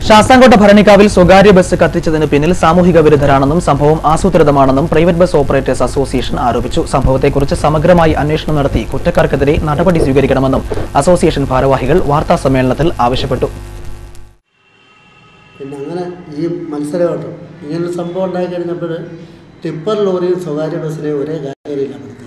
ശാസ്താംകോട്ട ഭരണിക്കാവിൽ സ്വകാര്യ ബസ് കത്തിച്ചതിന് പിന്നിൽ സാമൂഹിക വിരുദ്ധരാണെന്നും സംഭവം ആസൂത്രിതമാണെന്നും പ്രൈവറ്റ് ബസ് ഓപ്പറേറ്റേഴ്സ് അസോസിയേഷൻ ആരോപിച്ചു സംഭവത്തെക്കുറിച്ച് സമഗ്രമായി അന്വേഷണം നടത്തി കുറ്റക്കാർക്കെതിരെ നടപടി സ്വീകരിക്കണമെന്നും അസോസിയേഷൻ ഭാരവാഹികൾ വാർത്താ സമ്മേളനത്തിൽ ആവശ്യപ്പെട്ടു പിന്നെ അങ്ങനെ ഈ മത്സരമായിട്ടും ഇങ്ങനൊരു സംഭവം ഉണ്ടായി കഴിഞ്ഞപ്പോൾ ടിപ്പർ ലോറിയും സ്വകാര്യ ബസ്സിനെയും ഒരേ കാറ്റഗറിയിലാണ്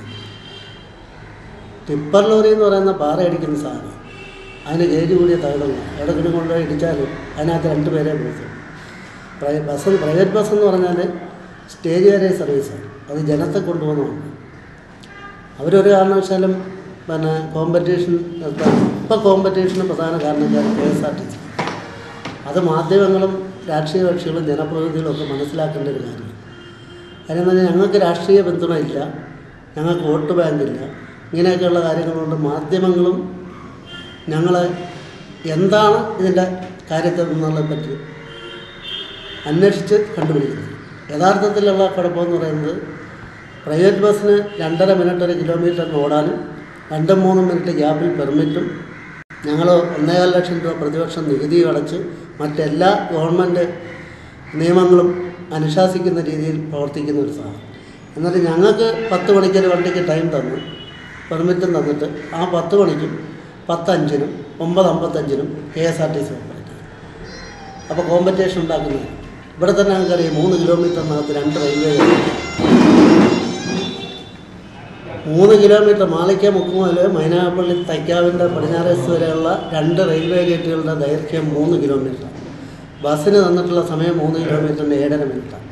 ടിപ്പർ ലോറി എന്ന് പറയുന്ന പാറ അടിക്കുന്ന സാധനം അതിന് ഗേജ് കൂടിയ തകടല്ല എവിടെങ്കിലും കൊണ്ടുപോയി ഇടിച്ചാലും അതിനകത്ത് രണ്ട് പേരെ പോകത്തുള്ളൂ പ്രൈ ബസ് പ്രൈവറ്റ് ബസ് എന്ന് പറഞ്ഞാൽ സ്റ്റേജ് വരെ സർവീസാണ് അത് ജനത്തെ കൊണ്ടുപോകുന്നതാണ് അവരൊരു കാരണവശാലും പിന്നെ കോമ്പറ്റീഷൻ നിർത്താൻ ഇപ്പോൾ കോമ്പറ്റീഷന് പ്രധാന കാരണക്കാർ K S R T C അത് മാധ്യമങ്ങളും രാഷ്ട്രീയ കക്ഷികളും ജനപ്രതിനിധികളും ഒക്കെ മനസ്സിലാക്കേണ്ട ഒരു കാര്യമാണ് കാര്യം എന്ന് പറഞ്ഞാൽ ഞങ്ങൾക്ക് രാഷ്ട്രീയ പിന്തുണയില്ല ഞങ്ങൾക്ക് വോട്ട് ബാങ്കില്ല ഇങ്ങനെയൊക്കെയുള്ള കാര്യങ്ങളുണ്ട് മാധ്യമങ്ങളും ഞങ്ങളെ എന്താണ് ഇതിൻ്റെ കാര്യത്തിൽ നിന്നുള്ളതിനെ പറ്റി അന്വേഷിച്ച് കണ്ടുപിടിക്കുന്നത് യഥാർത്ഥത്തിലുള്ള കുഴപ്പമെന്ന് പറയുന്നത് പ്രൈവറ്റ് ബസ്സിന് രണ്ടര മിനിറ്റ് ഒരു കിലോമീറ്ററിന് ഓടാനും രണ്ടും മൂന്നും മിനിറ്റ് ഗ്യാപ്പിൽ പെർമിറ്റും ഞങ്ങൾ ഒന്നേകാൽ ലക്ഷം രൂപ പ്രതിവർഷം നികുതി അടച്ച് മറ്റെല്ലാ ഗവൺമെൻറ് നിയമങ്ങളും അനുശാസിക്കുന്ന രീതിയിൽ പ്രവർത്തിക്കുന്ന ഒരു സാധനം എന്നിട്ട് ഞങ്ങൾക്ക് പത്ത് മണിക്കൊരു വണ്ടിക്ക് ടൈം തന്നു പെർമിറ്റും തന്നിട്ട് ആ പത്ത് മണിക്കും പത്തഞ്ചിനും ഒമ്പത് അമ്പത്തഞ്ചിനും K S R T C operate ചെയ്യും അപ്പോൾ കോമ്പറ്റീഷൻ ഉണ്ടാക്കുന്നത് ഇവിടെ തന്നെ ഞങ്ങൾക്കറിയാം മൂന്ന് കിലോമീറ്ററിനകത്ത് രണ്ട് റെയിൽവേ മൂന്ന് കിലോമീറ്റർ മാളിക്ക മുക്കുമുതൽ മൈനാപ്പള്ളി തൈക്കാവിൻ്റെ പടിഞ്ഞാറേസ് വരെയുള്ള രണ്ട് റെയിൽവേ ഗേറ്റുകളുടെ ദൈർഘ്യം മൂന്ന് കിലോമീറ്റർ ബസ്സിന് തന്നിട്ടുള്ള സമയം മൂന്ന് കിലോമീറ്ററിൻ്റെ ഏഴര മിനിറ്റാണ്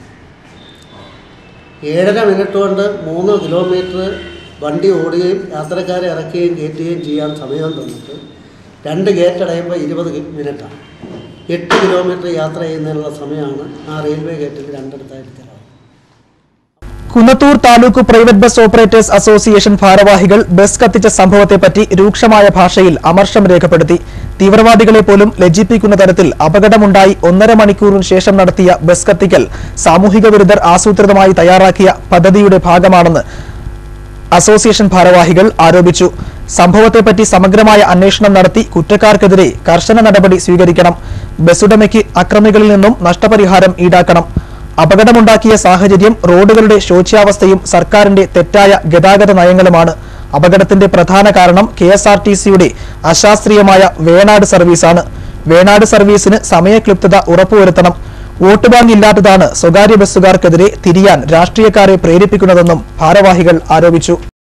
ഏഴര മിനിറ്റ് കൊണ്ട് മൂന്ന് കിലോമീറ്റർ വണ്ടി ഓടുകയും യാത്രക്കാരെ ഇറക്കുകയും കയറ്റുകയും ചെയ്യാൻ സമയം തന്നിട്ട് രണ്ട് ഗേറ്റ് അടയുമ്പോൾ ഇരുപത് മിനിറ്റാണ് എട്ട് കിലോമീറ്റർ യാത്ര ചെയ്യുന്നതിനുള്ള സമയമാണ് ആ റെയിൽവേ ഗേറ്റിൽ രണ്ടിടത്തായിട്ട് ചിലവ് Kunnathur taluk private bus operators association ഭാരവാഹികൾ ബസ് കത്തിച്ച സംഭവത്തെപ്പറ്റി രൂക്ഷമായ ഭാഷയിൽ അമർഷം രേഖപ്പെടുത്തി തീവ്രവാദികളെ പോലും ലജ്ജിപ്പിക്കുന്ന തരത്തിൽ അപകടമുണ്ടായി ഒന്നര മണിക്കൂറിന് ശേഷം നടത്തിയ ബസ് കത്തിക്കൽ സാമൂഹിക വിരുദ്ധർ ആസൂത്രിതമായി തയ്യാറാക്കിയ പദ്ധതിയുടെ ഭാഗമാണെന്ന് അസോസിയേഷൻ ഭാരവാഹികൾ ആരോപിച്ചു സംഭവത്തെപ്പറ്റി സമഗ്രമായ അന്വേഷണം നടത്തി കുറ്റക്കാർക്കെതിരെ കർശന നടപടി സ്വീകരിക്കണം ബസ്സുടമയ്ക്ക് അക്രമികളിൽ നിന്നും നഷ്ടപരിഹാരം ഈടാക്കണം അപകടമുണ്ടാക്കിയ സാഹചര്യം റോഡുകളുടെ ശോച്യാവസ്ഥയും സർക്കാരിന്റെ തെറ്റായ ഗതാഗത നയങ്ങളുമാണ് അപകടത്തിന്റെ പ്രധാന കാരണം കെ എസ് ആർ ടി സിയുടെ അശാസ്ത്രീയമായ വേണാട് സർവീസാണ് വേണാട് സർവീസിന് സമയക്ലിപ്തത ഉറപ്പുവരുത്തണം വോട്ട് ബാങ്ക് ഇല്ലാത്തതാണ് സ്വകാര്യ ബസ്സുകാർക്കെതിരെ തിരിയാൻ രാഷ്ട്രീയക്കാരെ പ്രേരിപ്പിക്കുന്നതെന്നും ഭാരവാഹികൾ ആരോപിച്ചു